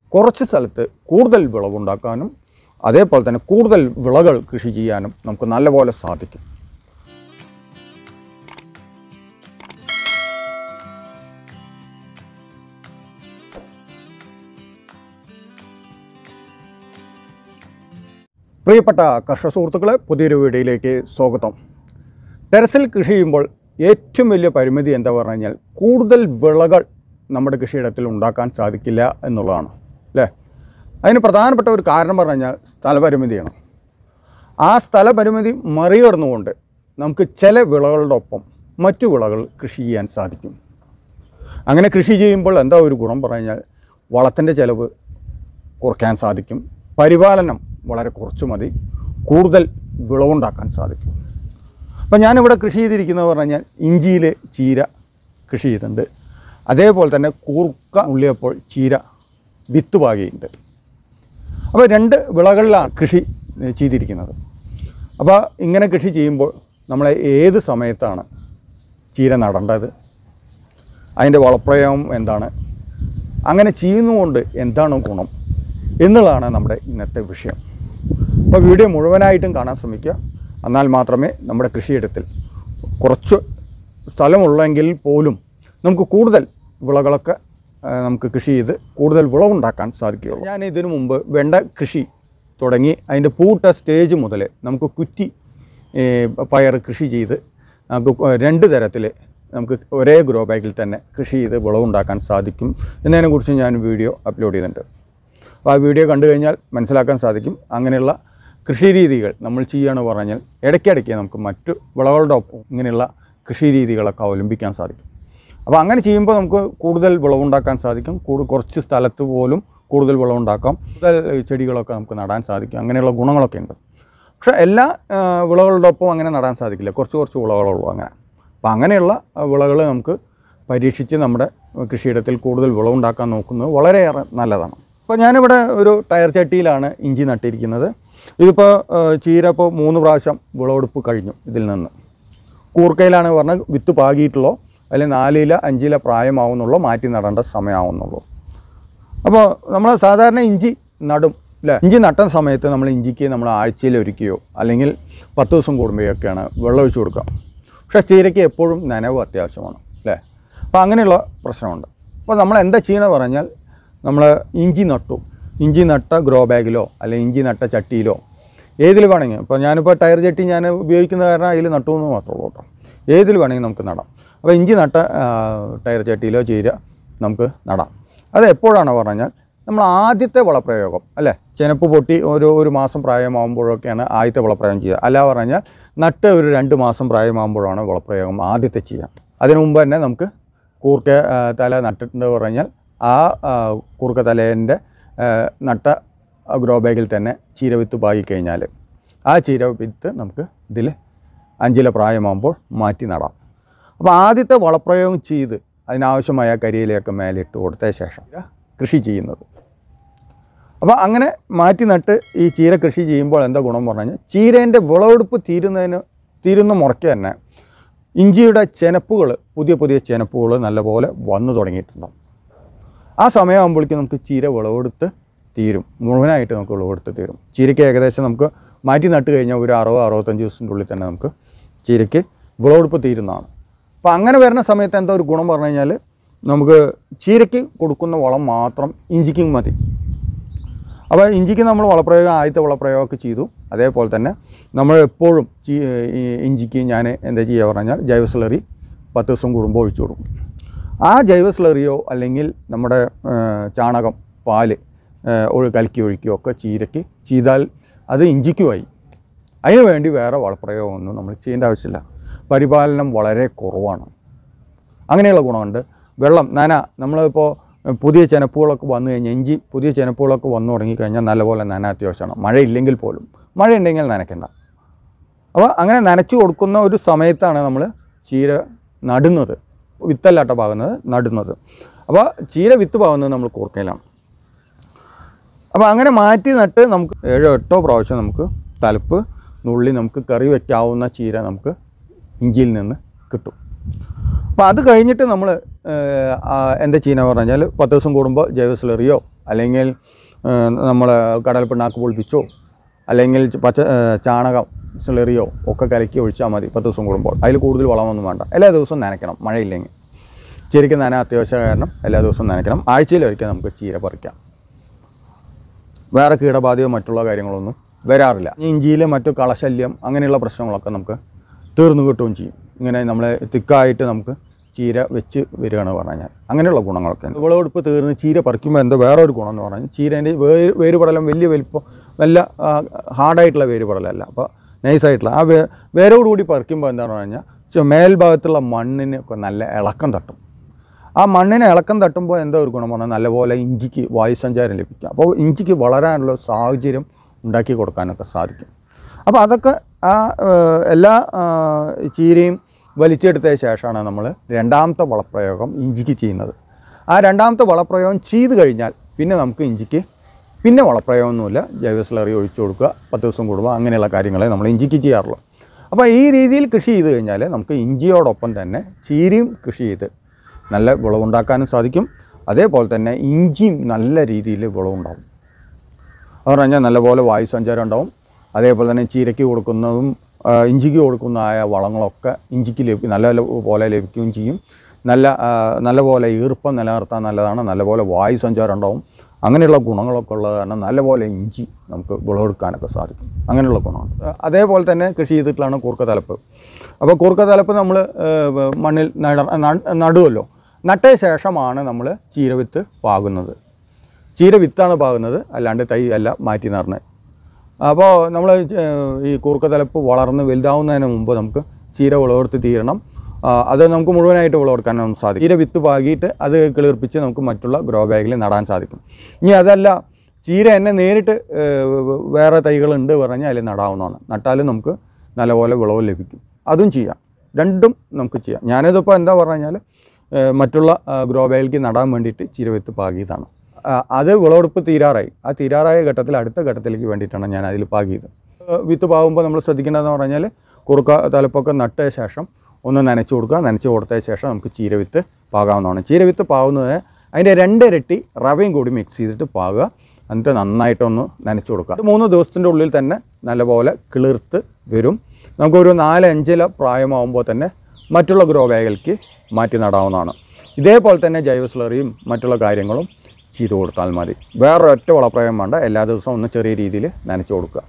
കുറച്ച് സ്ഥലത്ത് കൂടുതൽ വിളവുണ്ടാക്കാനും അതേപോലെ തന്നെ കൂടുതൽ വിളകൾ കൃഷി ചെയ്യാനും നമുക്ക് നല്ലപോലെ സാധിക്കും പ്രിയപ്പെട്ട കർഷക സുഹൃത്തുക്കളെ പുതിയൊരു വീഡിയോയിലേക്ക് സ്വാഗതം ടെറസിൽ കൃഷി ചെയ്യുമ്പോൾ ഏറ്റവും വലിയ പരിമിതി എന്താ പറഞ്ഞു കഴിഞ്ഞാൽ കൂടുതൽ വിളകൾ നമ്മുടെ കൃഷിയിടത്തിൽ ഉണ്ടാക്കാൻ സാധിക്കില്ല എന്നുള്ളതാണ് അല്ലേ അതിന് പ്രധാനപ്പെട്ട ഒരു കാരണം പറഞ്ഞു കഴിഞ്ഞാൽ സ്ഥലപരിമിതിയാണ് ആ സ്ഥലപരിമിതി മറികടന്നുകൊണ്ട് നമുക്ക് ചില വിളകളുടെ ഒപ്പം മറ്റു വിളകൾ കൃഷി ചെയ്യാൻ സാധിക്കും അങ്ങനെ കൃഷി ചെയ്യുമ്പോൾ എന്താ ഒരു ഗുണം പറഞ്ഞു കഴിഞ്ഞാൽ വളത്തിൻ്റെ ചിലവ് കുറയ്ക്കാൻ സാധിക്കും പരിപാലനം വളരെ കുറച്ച് മതി കൂടുതൽ വിളവുണ്ടാക്കാൻ സാധിക്കും അപ്പം ഞാനിവിടെ കൃഷി ചെയ്തിരിക്കുന്നത് പറഞ്ഞു കഴിഞ്ഞാൽ ഇഞ്ചിയിൽ ചീര കൃഷി ചെയ്തിട്ടുണ്ട് അതേപോലെ തന്നെ കൂർക്ക ഉള്ളിയപ്പോൾ ചീര വിത്ത് പാകിയുണ്ട് അപ്പോൾ രണ്ട് വിളകളിലാണ് കൃഷി ഏഹ്, ചെയ്തിരിക്കുന്നത് അപ്പോൾ ഇങ്ങനെ കൃഷി ചെയ്യുമ്പോൾ നമ്മൾ ഏത് സമയത്താണ് ചീര നടേണ്ടത് അതിൻ്റെ വളപ്രയോഗം എന്താണ് അങ്ങനെ ചെയ്യുന്നതുകൊണ്ട് എന്താണ് ഗുണം എന്നുള്ളതാണ് നമ്മുടെ ഇന്നത്തെ വിഷയം അപ്പോൾ വീഡിയോ മുഴുവനായിട്ടും കാണാൻ ശ്രമിക്കുക എന്നാൽ മാത്രമേ നമ്മുടെ കൃഷിയിടത്തിൽ കുറച്ച് സ്ഥലമുള്ളെങ്കിൽ പോലും നമുക്ക് കൂടുതൽ വിളകളൊക്കെ ആ, നമുക്ക് കൃഷി ചെയ്ത് കൂടുതൽ വിളവുണ്ടാക്കാൻ സാധിക്കുകയുള്ളൂ ഞാൻ ഇതിനു മുമ്പ് വെണ്ട കൃഷി തുടങ്ങി അതിൻ്റെ പൂട്ട സ്റ്റേജ് മുതൽ നമുക്ക് കുറ്റി ഏ, പയർ കൃഷി ചെയ്ത് നമുക്ക് കൊ- രണ്ട് തരത്തിൽ നമുക്ക് ഒരേ ഗ്രോ ബാഗിൽ തന്നെ കൃഷി ചെയ്ത് വിളവുണ്ടാക്കാൻ സാധിക്കും എന്നതിനെക്കുറിച്ച് ഞാൻ വീഡിയോ അപ്ലോഡ് ചെയ്തിട്ടുണ്ട് അപ്പോൾ ആ വീഡിയോ കണ്ടു കഴിഞ്ഞാൽ മനസ്സിലാക്കാൻ സാധിക്കും അങ്ങനെയുള്ള കൃഷി രീതികൾ നമ്മൾ ചെയ്യുകയാണ് പറഞ്ഞാൽ ഇടയ്ക്കിടയ്ക്ക് നമുക്ക് മറ്റു വിളകളുടെ ഒപ്പം ഇങ്ങനെയുള്ള കൃഷി രീതികളൊക്കെ അവലംബിക്കാൻ സാധിക്കും അപ്പോൾ അങ്ങനെ ചെയ്യുമ്പോൾ നമുക്ക് കൂടുതൽ വിളവുണ്ടാക്കാൻ സാധിക്കും കൂടുതൽ കുറച്ച് സ്ഥലത്ത് പോലും കൂടുതൽ വിളവുണ്ടാക്കാം കൂടുതൽ ചെടികളൊക്കെ നമുക്ക് നടാൻ സാധിക്കും അങ്ങനെയുള്ള ഗുണങ്ങളൊക്കെ ഉണ്ട് പക്ഷേ എല്ലാ ആ, വിളകളുടെ ഒപ്പം അങ്ങനെ നടാൻ സാധിക്കില്ല കുറച്ച് കുറച്ച് വിളകളുള്ളൂ അങ്ങനെ അപ്പോൾ അങ്ങനെയുള്ള വിളകൾ നമുക്ക് പരീക്ഷിച്ച് നമ്മുടെ കൃഷിയിടത്തിൽ കൂടുതൽ വിളവുണ്ടാക്കാൻ നോക്കുന്നത് വളരെയേറെ നല്ലതാണ് അപ്പോൾ ഞാനിവിടെ ഒരു ടയർ ചട്ടിയിലാണ് ഇഞ്ചി നട്ടിരിക്കുന്നത് ഇതിപ്പോൾ ആ, ചീര ഇപ്പോൾ മൂന്ന് പ്രാവശ്യം വിളവെടുപ്പ് കഴിഞ്ഞു ഇതിൽ നിന്ന് കൂർക്കയിലാണ് പറഞ്ഞാൽ വിത്ത് പാകിയിട്ടുള്ളൂ അതിൽ നാലില അഞ്ചില പ്രായമാവുന്നുള്ളൂ മാറ്റി നടേണ്ട സമയമാവുന്നുള്ളൂ അപ്പോൾ നമ്മൾ സാധാരണ ഇഞ്ചി നടും അല്ലേ ഇഞ്ചി നട്ട സമയത്ത് നമ്മൾ ഇഞ്ചിക്ക് നമ്മൾ ആഴ്ചയിൽ ഒരുക്കുകയോ അല്ലെങ്കിൽ പത്ത് ദിവസം കൂടുമ്പോഴൊക്കെയാണ് വെള്ളം ഒഴിച്ചു കൊടുക്കുക പക്ഷേ ചീരയ്ക്ക് എപ്പോഴും നനവ് അത്യാവശ്യമാണ് അല്ലേ അപ്പോൾ അങ്ങനെയുള്ള പ്രശ്നമുണ്ട് അപ്പോൾ നമ്മൾ എന്താ ചെയ്യണമെന്ന് പറഞ്ഞാൽ നമ്മൾ ഇഞ്ചി നട്ടു ഇഞ്ചി നട്ട ഗ്രോ ബാഗിലോ അല്ലെങ്കിൽ ഇഞ്ചി നട്ട ചട്ടിയിലോ ഏതിൽ വേണമെങ്കിൽ ഇപ്പോൾ ഞാനിപ്പോൾ ടയർ ചട്ടി ഞാൻ ഉപയോഗിക്കുന്ന കാരണം അതിൽ നട്ടു എന്ന് മാത്രമേ ഉള്ളൂ കേട്ടോ ഏതിൽ വേണമെങ്കിൽ നമുക്ക് നടാം അപ്പോൾ ഇഞ്ചി നട്ട ആ, ടയർ ചട്ടിയിലോ ചീര നമുക്ക് നടാം അത് എപ്പോഴാണ് പറഞ്ഞാൽ നമ്മൾ ആദ്യത്തെ വളപ്രയോഗം അല്ലേ ചെനപ്പ് പൊട്ടി ഒരു ഒരു മാസം പ്രായമാകുമ്പോഴൊക്കെയാണ് ആദ്യത്തെ വളപ്രയോഗം ചെയ്യുക അല്ല പറഞ്ഞാൽ നട്ട് ഒരു രണ്ട് മാസം പ്രായമാകുമ്പോഴാണ് വളപ്രയോഗം ആദ്യത്തെ ചെയ്യുക അതിനു മുമ്പ് തന്നെ നമുക്ക് കൂർക്ക ആ, തല നട്ടിട്ടുണ്ട് പറഞ്ഞാൽ ആ ആ, കൂർക്ക തലേൻ്റെ ആ, നട്ട ഗ്രോ ബാഗിൽ തന്നെ ചീര വിത്ത് പാകിക്കഴിഞ്ഞാൽ ആ ചീര വിത്ത് നമുക്ക് ഇതിൽ അഞ്ചില പ്രായമാകുമ്പോൾ മാറ്റി നടാം അപ്പോൾ ആദ്യത്തെ വളപ്രയോഗം ചെയ്ത് അതിനാവശ്യമായ കരിയിലയൊക്കെ മേലിട്ട് കൊടുത്ത ശേഷം കൃഷി ചെയ്യുന്നത് അപ്പോൾ അങ്ങനെ മാറ്റി നട്ട് ഈ ചീര കൃഷി ചെയ്യുമ്പോൾ എന്താ ഗുണം പറഞ്ഞു കഴിഞ്ഞാൽ ചീരേൻ്റെ വിളവെടുപ്പ് തീരുന്നതിന് തീരുന്ന മുറയ്ക്ക് തന്നെ ഇഞ്ചിയുടെ ചെനപ്പുകൾ പുതിയ പുതിയ ചെനപ്പുകൾ നല്ലപോലെ വന്നു തുടങ്ങിയിട്ടുണ്ടാവും ആ സമയമാകുമ്പോഴേക്കും നമുക്ക് ചീര വിളവെടുത്ത് തീരും മുഴുവനായിട്ട് നമുക്ക് വിളവെടുത്ത് തീരും ചീരയ്ക്ക് ഏകദേശം നമുക്ക് മാറ്റി നട്ട് കഴിഞ്ഞാൽ ഒരു അറുപത് അറുപത്തഞ്ച് ദിവസത്തിൻ്റെ ഉള്ളിൽ തന്നെ നമുക്ക് ചീരയ്ക്ക് വിളവെടുപ്പ് തീരുന്നതാണ് അപ്പോൾ അങ്ങനെ വരുന്ന സമയത്ത് എന്താ ഒരു ഗുണം പറഞ്ഞു കഴിഞ്ഞാൽ നമുക്ക് ചീരയ്ക്ക് കൊടുക്കുന്ന വളം മാത്രം ഇഞ്ചിക്കും മതി അപ്പോൾ ഇഞ്ചിക്ക് നമ്മൾ വളപ്രയോഗം ആദ്യത്തെ വളപ്രയോഗമൊക്കെ ചെയ്തു അതേപോലെ തന്നെ നമ്മൾ എപ്പോഴും ചീ ഈ ഇഞ്ചിക്ക് ഞാൻ എന്താ ചെയ്യുക പറഞ്ഞാൽ ജൈവ സ്ലറി പത്ത് ദിവസം കൂടുമ്പോൾ ഒഴിച്ചു കൊടുക്കും ആ ജൈവ സ്ലറിയോ അല്ലെങ്കിൽ നമ്മുടെ ആ, ചാണകം പാല് ആ, ഒഴി കലക്കി ഒഴിക്കുകയോ ഒക്കെ ചീരയ്ക്ക് ചെയ്താൽ അത് ഇഞ്ചിക്കുമായി അതിന് വേണ്ടി വേറെ വളപ്രയോഗമൊന്നും നമ്മൾ ചെയ്യേണ്ട ആവശ്യമില്ല പരിപാലനം വളരെ കുറവാണ് അങ്ങനെയുള്ള ഗുണമുണ്ട് വെള്ളം നന നമ്മളിപ്പോൾ പുതിയ ചെനപ്പുകളൊക്കെ വന്നു കഴിഞ്ഞാൽ ഇഞ്ചി പുതിയ ചെനപ്പുകളൊക്കെ വന്നു തുടങ്ങിക്കഴിഞ്ഞാൽ നല്ലപോലെ നന അത്യാവശ്യമാണ് മഴയില്ലെങ്കിൽ പോലും മഴ ഉണ്ടെങ്കിൽ നനയ്ക്കണ്ട അപ്പോൾ അങ്ങനെ നനച്ചു കൊടുക്കുന്ന ഒരു സമയത്താണ് നമ്മൾ ചീര നടുന്നത് വിത്തല്ലാട്ട പാകുന്നത് നടുന്നത് അപ്പോൾ ചീര വിത്ത് പാകുന്നത് നമ്മൾ കൂർക്കയിലാണ് അപ്പോൾ അങ്ങനെ മാറ്റി നട്ട് നമുക്ക് ഏഴോ എട്ടോ പ്രാവശ്യം നമുക്ക് തലപ്പ് നുള്ളി നമുക്ക് കറി വയ്ക്കാവുന്ന ചീര നമുക്ക് ഇഞ്ചിയിൽ നിന്ന് കിട്ടും അപ്പോൾ അത് കഴിഞ്ഞിട്ട് നമ്മൾ എൻ്റെ ചീന പറഞ്ഞാൽ പത്ത് ദിവസം കൂടുമ്പോൾ ജൈവ സ്ലറിയോ അല്ലെങ്കിൽ നമ്മൾ കടൽ പിണ്ണാക്ക് പൊളിപ്പിച്ചോ അല്ലെങ്കിൽ ച- പച്ച ഏ, ചാണകം സ്ലറിയോ ഒക്കെ കലക്കി ഒഴിച്ചാൽ മതി പത്ത് ദിവസം കൂടുമ്പോൾ അതിൽ കൂടുതൽ വളമൊന്നും വേണ്ട എല്ലാ ദിവസവും നനയ്ക്കണം മഴയില്ലെങ്കിൽ ചീരയ്ക്ക് നന അത്യാവശ്യ കാരണം എല്ലാ ദിവസവും നനയ്ക്കണം ആഴ്ചയിൽ ഒരിക്കൽ നമുക്ക് ചീര പറിക്കാം വേറെ കീടബാധയോ മറ്റുള്ള കാര്യങ്ങളൊന്നും വരാറില്ല ഇഞ്ചിയിൽ മറ്റു കളശല്യം അങ്ങനെയുള്ള പ്രശ്നങ്ങളൊക്കെ നമുക്ക് തീർന്നു കിട്ടുകയും ചെയ്യും ഇങ്ങനെ നമ്മൾ തിക്കായിട്ട് നമുക്ക് ചീര വെച്ച് വരികയാണ് പറഞ്ഞു കഴിഞ്ഞാൽ അങ്ങനെയുള്ള ഗുണങ്ങളൊക്കെ ഉണ്ട് വിളവെടുപ്പ് തീർന്ന് ചീര പറിക്കുമ്പോൾ എന്താ വേറെ ഒരു ഗുണം എന്ന് പറഞ്ഞാൽ ചീരേൻ്റെ വേര് വേരുപടലം വലിയ വലിപ്പം നല്ല ഹാർഡായിട്ടുള്ള വേരുപടലല്ല അപ്പോൾ നൈസായിട്ടുള്ള ആ വേ വേരോടുകൂടി പറിക്കുമ്പോൾ എന്താണെന്ന് പറഞ്ഞാൽ ചെ- മേൽഭാഗത്തുള്ള മണ്ണിന് ഒക്കെ നല്ല ഇളക്കം തട്ടും ആ മണ്ണിനെ ഇളക്കം തട്ടുമ്പോൾ എന്താ ഒരു ഗുണം പറഞ്ഞാൽ നല്ലപോലെ ഇഞ്ചിക്ക് വായുസഞ്ചാരം ലഭിക്കും അപ്പോൾ ഇഞ്ചിക്ക് വളരാനുള്ള സാഹചര്യം ഉണ്ടാക്കി കൊടുക്കാനൊക്കെ സാധിക്കും അപ്പോൾ അതൊക്കെ ആ ഏഹ്, എല്ലാ ആ, ചീരയും വലിച്ചെടുത്ത ശേഷമാണ് നമ്മൾ രണ്ടാമത്തെ വളപ്രയോഗം ഇഞ്ചിക്ക് ചെയ്യുന്നത് ആ രണ്ടാമത്തെ വളപ്രയോഗം ചെയ്ത് കഴിഞ്ഞാൽ പിന്നെ നമുക്ക് ഇഞ്ചിക്ക് പിന്നെ വളപ്രയോഗമൊന്നുമില്ല ജൈവ സ്ലറി ഒഴിച്ചു കൊടുക്കുക പത്ത് ദിവസം കൂടുമ്പോൾ അങ്ങനെയുള്ള കാര്യങ്ങളെ നമ്മൾ ഇഞ്ചിക്ക് ചെയ്യാറുള്ളൂ അപ്പോൾ ഈ രീതിയിൽ കൃഷി ചെയ്ത് കഴിഞ്ഞാൽ നമുക്ക് ഇഞ്ചിയോടൊപ്പം തന്നെ ചീരയും കൃഷി ചെയ്ത് നല്ല വിളവുണ്ടാക്കാനും സാധിക്കും അതേപോലെ തന്നെ ഇഞ്ചിയും നല്ല രീതിയിൽ വിളവുണ്ടാവും അത് പറഞ്ഞാൽ നല്ലപോലെ വായു സഞ്ചാരം ഉണ്ടാവും അതേപോലെ തന്നെ ചീരയ്ക്ക് കൊടുക്കുന്നതും ആ, ഇഞ്ചിക്ക് കൊടുക്കുന്നതായ വളങ്ങളൊക്കെ ഇഞ്ചിക്ക് ലഭിക്കും നല്ല പോലെ ലഭിക്കുകയും ചെയ്യും നല്ല ആ, നല്ലപോലെ ഈർപ്പം നിലനിർത്താൻ നല്ലതാണ് നല്ലപോലെ വായു സഞ്ചാരം ഉണ്ടാവും അങ്ങനെയുള്ള ഗുണങ്ങളൊക്കെ ഉള്ളത് കാരണം നല്ലപോലെ ഇഞ്ചി നമുക്ക് വിളവെടുക്കാനൊക്കെ സാധിക്കും അങ്ങനെയുള്ള ഗുണമുണ്ട് അതേപോലെ തന്നെ കൃഷി ചെയ്തിട്ടുള്ളതാണ് കൂർക്കത്തലപ്പ് അപ്പോൾ കൂർക്കത്തലപ്പ് നമ്മൾ മണ്ണിൽ നട ന- നടുവല്ലോ നട്ട ശേഷമാണ് നമ്മൾ ചീരവിത്ത് പാകുന്നത് ചീര വിത്താണ് പാകുന്നത് അല്ലാണ്ട് തൈ അല്ല മാറ്റി നടന്നത് അപ്പോൾ നമ്മൾ ഈ കൂർക്കത്തലപ്പ് വളർന്ന് വലുതാവുന്നതിന് മുമ്പ് നമുക്ക് ചീര വിളവെടുത്ത് തീരണം ആ, അത് നമുക്ക് മുഴുവനായിട്ട് വിളവെടുക്കാനൊന്നും സാധിക്കും ചീര വിത്ത് പാകിയിട്ട് അത് കിളിർപ്പിച്ച് നമുക്ക് മറ്റുള്ള ഗ്രോ ബാഗിൽ നടാൻ സാധിക്കും ഇനി അതല്ല ചീര എന്നെ നേരിട്ട് ഏഹ്, വേറെ തൈകളുണ്ട് പറഞ്ഞാൽ അതിൽ നടാവുന്നതാണ് നട്ടാലും നമുക്ക് നല്ലപോലെ വിളവ് ലഭിക്കും അതും ചെയ്യാം രണ്ടും നമുക്ക് ചെയ്യാം ഞാനിതിപ്പോൾ എന്താ പറഞ്ഞു കഴിഞ്ഞാൽ ഏഹ്, മറ്റുള്ള ഗ്രോ ബാഗിലേക്ക് നടാൻ വേണ്ടിയിട്ട് ചീര വിത്ത് പാകിയതാണ് ആ, അത് വിളവെടുപ്പ് തീരാറായി ആ തീരാറായ ഘട്ടത്തിൽ അടുത്ത ഘട്ടത്തിലേക്ക് വേണ്ടിയിട്ടാണ് ഞാൻ അതിൽ പാകിയത് ഏഹ് വിത്ത് പാകുമ്പോൾ നമ്മൾ ശ്രദ്ധിക്കേണ്ടതെന്ന് പറഞ്ഞാൽ കുറുക്ക തലപ്പൊക്കെ നട്ട ശേഷം ഒന്ന് നനച്ച് കൊടുക്കുക നനച്ച് കൊടുത്ത ശേഷം നമുക്ക് ചീരവിത്ത് പാകാവുന്നതാണ് ചീരവിത്ത് പാകുന്നത് അതിൻ്റെ രണ്ടിരട്ടി റവയും കൂടി മിക്സ് ചെയ്തിട്ട് പാകുക എന്നിട്ട് നന്നായിട്ടൊന്ന് നനച്ച് കൊടുക്കുക ഇത് മൂന്ന് ദിവസത്തിൻ്റെ ഉള്ളിൽ തന്നെ നല്ലപോലെ കിളിർത്ത് വരും നമുക്കൊരു നാല് അഞ്ചില പ്രായമാകുമ്പോൾ തന്നെ മറ്റുള്ള ഗ്രോ ബാഗിലേക്ക് മാറ്റി നടാവുന്നതാണ് ഇതേപോലെ തന്നെ ജൈവ സ്ലറിയും മറ്റുള്ള കാര്യങ്ങളും ചെയ്തു കൊടുത്താൽ മതി വേറെ ഒറ്റ വളപ്രയോഗം വേണ്ട എല്ലാ ദിവസവും ഒന്ന് ചെറിയ രീതിയിൽ നനച്ച് കൊടുക്കുക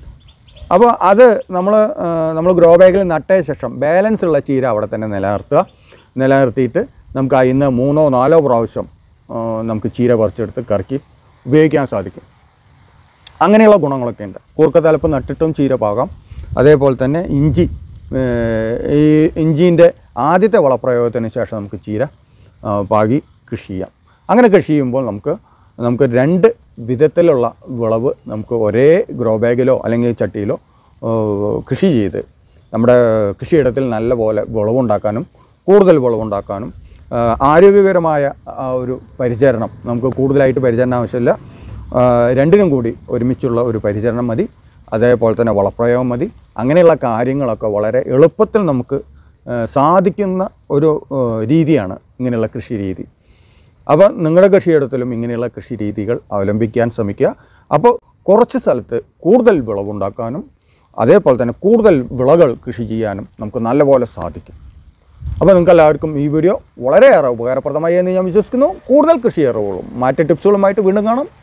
അപ്പോൾ അത് നമ്മൾ നമ്മൾ ഗ്രോ ബാഗിൽ നട്ട ശേഷം ബാലൻസ് ഉള്ള ചീര അവിടെ തന്നെ നിലനിർത്തുക നിലനിർത്തിയിട്ട് നമുക്ക് അതിൽ നിന്ന് മൂന്നോ നാലോ പ്രാവശ്യം ആ, നമുക്ക് ചീര പറിച്ചെടുത്ത് കറക്കി ഉപയോഗിക്കാൻ സാധിക്കും അങ്ങനെയുള്ള ഗുണങ്ങളൊക്കെ ഉണ്ട് കൂർക്കത്തലപ്പ് നട്ടിട്ടും ചീര പാകാം അതേപോലെ തന്നെ ഇഞ്ചി ഏഹ്, ഈ ഇഞ്ചീൻ്റെ ആദ്യത്തെ വളപ്രയോഗത്തിന് ശേഷം നമുക്ക് ചീര ആ, പാകി കൃഷി ചെയ്യാം അങ്ങനെ കൃഷി ചെയ്യുമ്പോൾ നമുക്ക് നമുക്ക് രണ്ട് വിധത്തിലുള്ള വിളവ് നമുക്ക് ഒരേ ഗ്രോ ബാഗിലോ അല്ലെങ്കിൽ ചട്ടിയിലോ ഏഹ്, കൃഷി ചെയ്ത് നമ്മുടെ കൃഷിയിടത്തിൽ നല്ല പോലെ വിളവുണ്ടാക്കാനും കൂടുതൽ വിളവുണ്ടാക്കാനും ആ, ആരോഗ്യകരമായ ആ ഒരു പരിചരണം നമുക്ക് കൂടുതലായിട്ട് പരിചരണം ആവശ്യമില്ല ആ, രണ്ടിനും കൂടി ഒരുമിച്ചുള്ള ഒരു പരിചരണം മതി അതേപോലെ തന്നെ വളപ്രയോഗം മതി അങ്ങനെയുള്ള കാര്യങ്ങളൊക്കെ വളരെ എളുപ്പത്തിൽ നമുക്ക് ആ, സാധിക്കുന്ന ഒരു ആ, രീതിയാണ് ഇങ്ങനെയുള്ള കൃഷി രീതി അപ്പോൾ നിങ്ങളുടെ കൃഷിയിടത്തിലും ഇങ്ങനെയുള്ള കൃഷി രീതികൾ അവലംബിക്കാൻ ശ്രമിക്കുക അപ്പോൾ കുറച്ച് സ്ഥലത്ത് കൂടുതൽ വിളവുണ്ടാക്കാനും അതേപോലെ തന്നെ കൂടുതൽ വിളകൾ കൃഷി ചെയ്യാനും നമുക്ക് നല്ലപോലെ സാധിക്കും അപ്പോൾ നിങ്ങൾക്ക് എല്ലാവർക്കും ഈ വീഡിയോ വളരെയേറെ ഉപകാരപ്രദമായി എന്ന് ഞാൻ വിശ്വസിക്കുന്നു കൂടുതൽ കൃഷി അറിവുകളും മറ്റ് ടിപ്സുകളുമായിട്ട് വീണ്ടും കാണാം